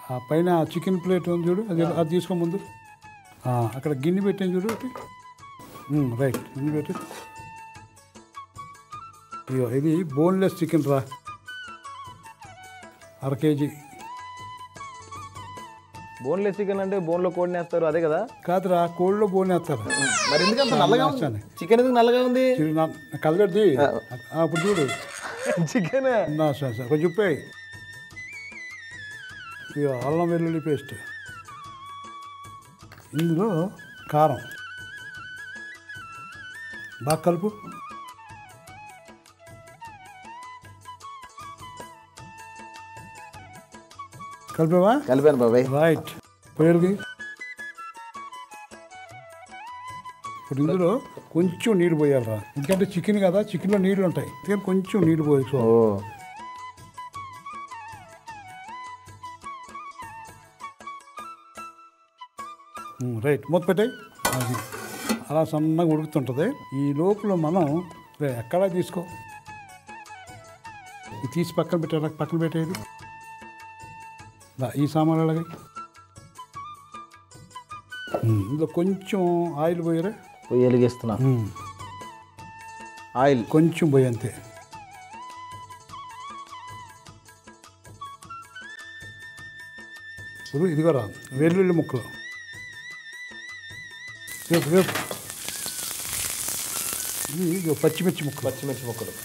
ఆ పైన chicken plate ఉంది చూడు అది అది తీసుకో ముందు ఆ, అక్కడ గిన్నె పెట్టాను చూడు ఒకటి. ఉమ్, రైట్ గిన్నె పెట్టు ఇదిగో ఇది బోన్లెస్ చికెన్ రా అర కేజీ బోన్లెస్ చికెన్ అంటే బోన్లో కోడిని వేస్తారు అదే కదా కాదురా కోళ్ళలో బోన్ వేస్తారు మరి ఎందుకంత నల్లగా ఉంది వేస్తాను. చికెన్ ఎందుకు నల్లగా ఉంది చిరు నా- కలగడ్ది ఆ, ఇప్పుడు చూడు చికెన్ నా సార్ సార్ కొంచెం ఉప్పేయి ఇక అల్లం వెల్లుల్లి పేస్ట్ ఇందులో కారం బాగా కలుపు కలిపావా కలిపాను బాబాయ్ రైట్ పేరుకి ఇప్పుడు ఇందులో కొంచెం నీళ్ళు పోయాలరా ఎందుకంటే చికెన్ కదా చికెన్లో నీళ్ళు ఉంటాయి అందుకని కొంచెం నీళ్ళు పోయి ఓ రైట్ మూత పెట్టాయి అది అలా సన్నగా ఉడుకుతుంటుంది ఈ లోపల మనం రే, ఎక్కడా తీసుకో ఇది తీసి పక్కన పెట్టారా పక్కన పెట్టేది దా, ఈ సామాన్లు అలాగే ఉమ్, ఇందులో కొంచెం ఆయిల్ పోయారా పొయ్యి వెలిగిస్తున్నా ఉమ్, ఆయిల్ కొంచెం పోయి అంతే ఇప్పుడు ఇదిగో రా వెల్లుల్లి ముక్కలు రేపు రేపు ఇది ఇదిగో పచ్చిమిర్చి ముక్కలు పచ్చిమిర్చి ముక్కలు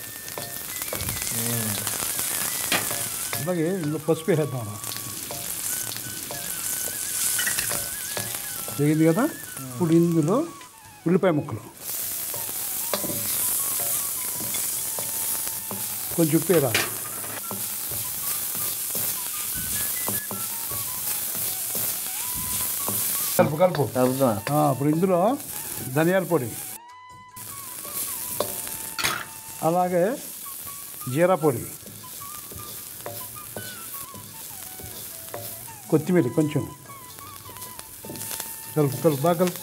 అలాగే ఇందులో పసుపు వేసేద్దాం రా వేగింది కదా ఇప్పుడు ఇందులో ఉల్లిపాయ ముక్కలు కొంచెం ఉప్పు వేయరా కలుపు కలుపు కలుపుతున్నా ఆ, ఇప్పుడు ఇందులో ధనియాల పొడి అలాగే జీరా పొడి కొత్తిమీర కొంచెం కలుపు కలుపు బాగా కలుపు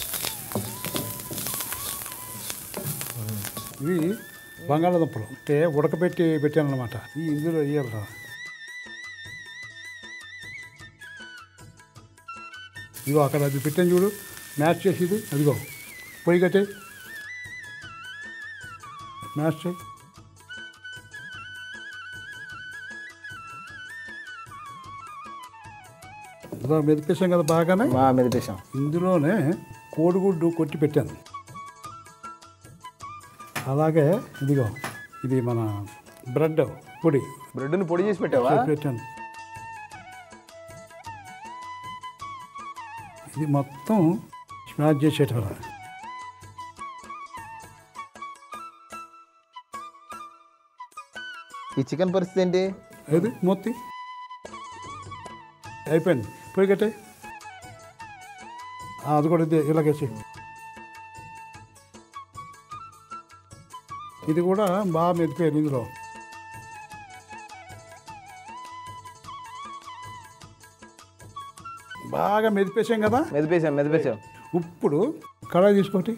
ఇవి బంగాళాదుంపలు అంటే ఉడకబెట్టి పెట్టాను అనమాట ఈ ఇందులో వేయాలరా ఇదిగో అక్కడ అది పెట్టాను చూడు మ్యాచ్ చేసేది అదిగో పొయ్యి కట్టే మ్యాచ్ చేయి ఇదిగో మెదిపేసాం కదా బాగానే మా మెదిపేసాం ఇందులోనే కోడిగుడ్డు కొట్టి పెట్టాను అలాగే ఇదిగో ఇది మన బ్రెడ్ పొడి బ్రెడ్ని పొడి చేసి పెట్టావా పెట్టాను ఇది మొత్తం స్మాష్ చేసేటరా ఈ చికెన్ పరిస్థితి ఏంటి ఏది మొత్తి అయిపోయింది పోయి కట్టే అది కూడా ఇదే ఇలాగేసి ఇది కూడా బాగా మెదిపోయారు ఇందులో బాగా మెదిపేసాం కదా మెదిపేసాం మెదిపేసాం ఇప్పుడు కడాయి తీసుకోటి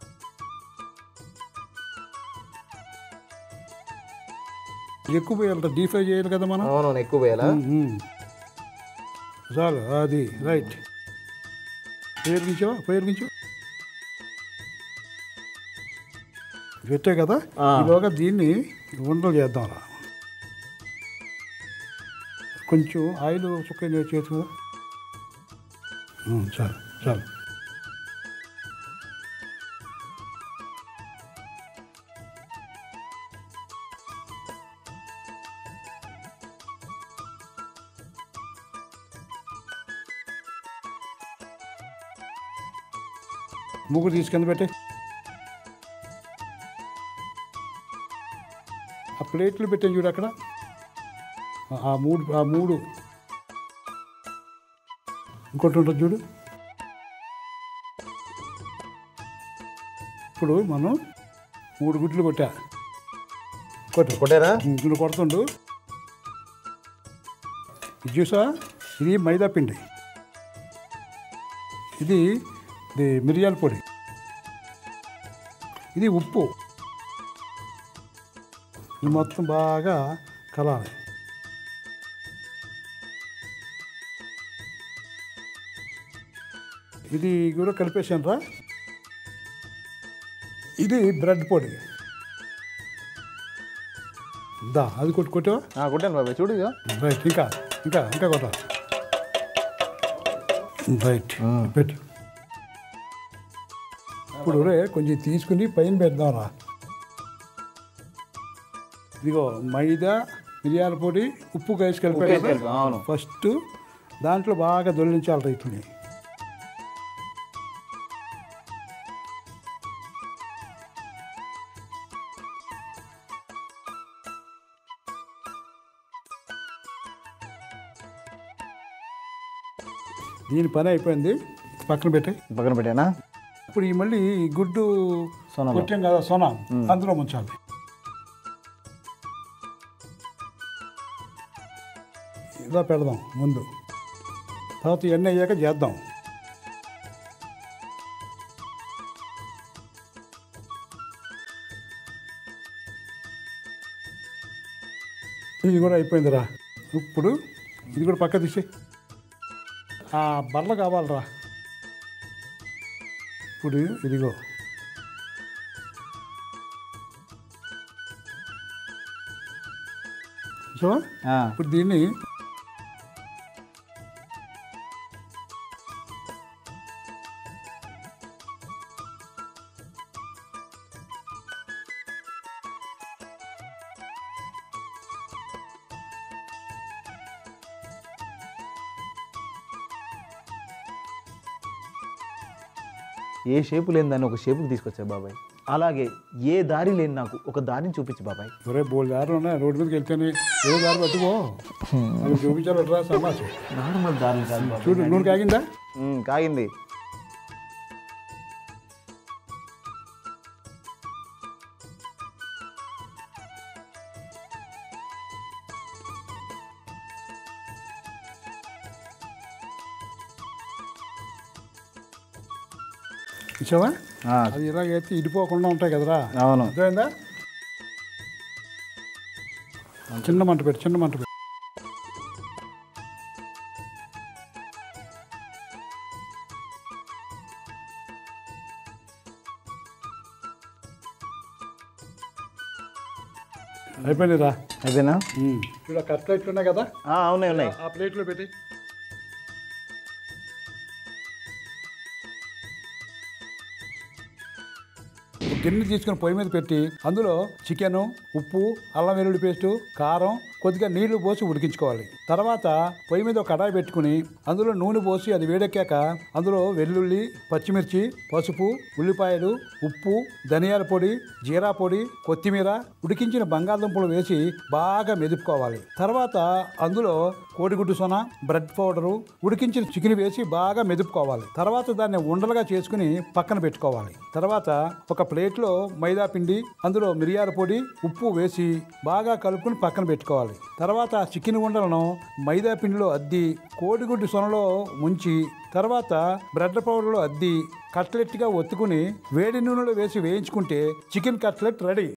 ఎక్కువ పోయాలి డీప్ ఫ్రై చేయాలి కదా మనం అవును ఎక్కువ పోయాలా మ్మ్. చాలు అది రైట్ ఉపయోగించవా ఉపయోగించు పెట్టే కదా ఆ. ఈలోగా దీన్ని ఉండలు చేద్దాం రా కొంచెం ఆయిల్ చుక్క చేతి కదా మ్మ్, చాలు చాలు ముగ్గురు తీసుకెళ్ళి పెట్టే ఆ ప్లేట్లు పెట్టాను చూడు అక్కడ ఆ- ఆ మూడు ఆ మూడు ఇంకోటి ఉంటుంది చూడు ఇప్పుడు మనం మూడు గుడ్లు కొట్టా కొట్టు కొట్టారా ఇందులో కొడుతుండు ఇది చూసా ఇది మైదా పిండి ఇది ఇది మిరియాల పొడి ఇది ఉప్పు ఇది మొత్తం బాగా కలాలి ఇది కూడా కలిపేసాను రా ఇది బ్రెడ్ పొడి దా అది కొట్టు కొట్టావా ఆ, కొట్టాను బాబాయ్ చూడు ఇక రైట్ ఇంకా ఇంకా ఇంకా కొట్ట రైట్ పెట్టు ఇప్పుడు రే కొంచెం తీసుకుని పైన పెడదాం రా ఇదిగో మైదా మిరియాల పొడి ఉప్పు కలిసి ఉప్పు వేసి కలిపి కలిపాం, అవును. ఫస్ట్ దాంట్లో బాగా దొల్లించాలి రైతుని దీని పని అయిపోయింది పక్కన పెట్టి పక్కన పెట్టానా ఇప్పుడు ఈ మళ్ళీ ఈ గుడ్డు సొనలో. కొట్టాం కదా సొన అందులో ముంచాలి ఇలా పెడదాం ముందు తర్వాత ఎన్ని అయ్యాక చేద్దాం ఇది కూడా అయిపోయిందిరా ఇప్పుడు ఇది కూడా పక్క తీసి ఆ బర్ల కావాలరా ఇప్పుడు ఇదిగో సో ఆ, ఇప్పుడు దీన్ని ఏ షేపు లేని దాన్ని ఒక షేపుకి తీసుకొచ్చా బాబాయ్ అలాగే ఏ దారి లేని నాకు ఒక దారిని చూపించు బాబాయ్ ఒరే బోల్ దారులు ఉన్నాయి రోడ్డు మీదకి వెళ్తేనే ఏదో దారి పట్టుకో అవి చూపించాలట్రా సమాజం నార్మల్ దారి కాదు బాబాయ్ చూడు నూనె కాగిందా ఉమ్, కాగింది ఇచ్చావా ఆ, అది ఇలాగైతే ఇడిపోకుండా ఉంటాయి కదరా అవును అర్థమైందా చిన్న మంట పెట్టు చిన్న మంట పెట్టు అయిపోయినాయిరా అయిపోయినా చూడ కట్లెట్లు ఉన్నాయి కదా ఆ, ఉన్నాయి ఉన్నాయి ఆ ప్లేట్లో పెట్టి ఒక గిన్నె తీసుకుని పొయ్యి మీద పెట్టి అందులో చికెన్ ఉప్పు అల్లం వెల్లుల్లి పేస్టు కారం కొద్దిగా నీళ్లు పోసి ఉడికించుకోవాలి తర్వాత పొయ్యి మీద ఒక కడాయి పెట్టుకుని అందులో నూనె పోసి అది వేడెక్కాక అందులో వెల్లుల్లి పచ్చిమిర్చి పసుపు ఉల్లిపాయలు ఉప్పు ధనియాల పొడి జీరా పొడి కొత్తిమీర ఉడికించిన బంగాళదుంపలు వేసి బాగా మెదుపుకోవాలి తర్వాత అందులో కోడిగుడ్డు సొన బ్రెడ్ పౌడరు ఉడికించిన చికెన్ వేసి బాగా మెదుపుకోవాలి తర్వాత దాన్ని ఉండలుగా చేసుకుని పక్కన పెట్టుకోవాలి తర్వాత ఒక ప్లేట్లో మైదా పిండి అందులో మిరియాల పొడి ఉప్పు వేసి బాగా కలుపుకుని పక్కన పెట్టుకోవాలి తర్వాత ఆ చికెన్ ఉండలను మైదా పిండిలో అద్ది కోడిగుడ్డు సొనలో ముంచి తర్వాత బ్రెడ్ పౌడర్లో అద్ది కట్లెట్గా ఒత్తుకుని వేడి నూనెలో వేసి వేయించుకుంటే చికెన్ కట్లెట్ రెడీ